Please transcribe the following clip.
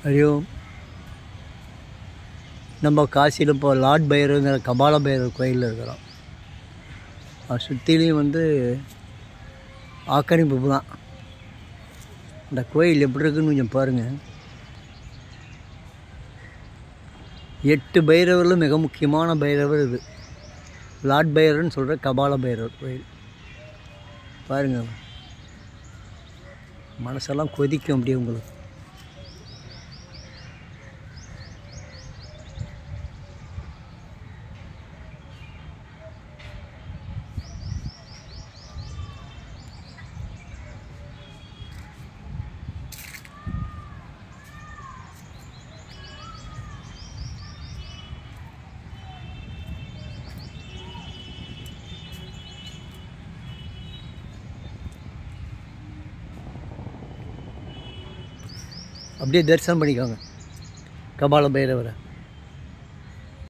ஹரியோம் நம்ம காசியில் இப்போ லார்ட் பைரவங்கிற கபால பைரவர் கோயிலில் இருக்கிறோம் அது சுற்றிலையும் வந்து ஆக்கிரமிப்பு தான் இந்த கோயில் எப்படி இருக்குன்னு கொஞ்சம் பாருங்கள் எட்டு பைரவரில் மிக முக்கியமான பைரவர் இது லார்ட் பைரவர்னு சொல்கிற கபால பைரவர் கோயில் பாருங்கள் மனசெல்லாம் கொதிக்கும் அப்படியே உங்களுக்கு அப்படியே தரிசனம் பண்ணிக்கோங்க கபால பைரவரை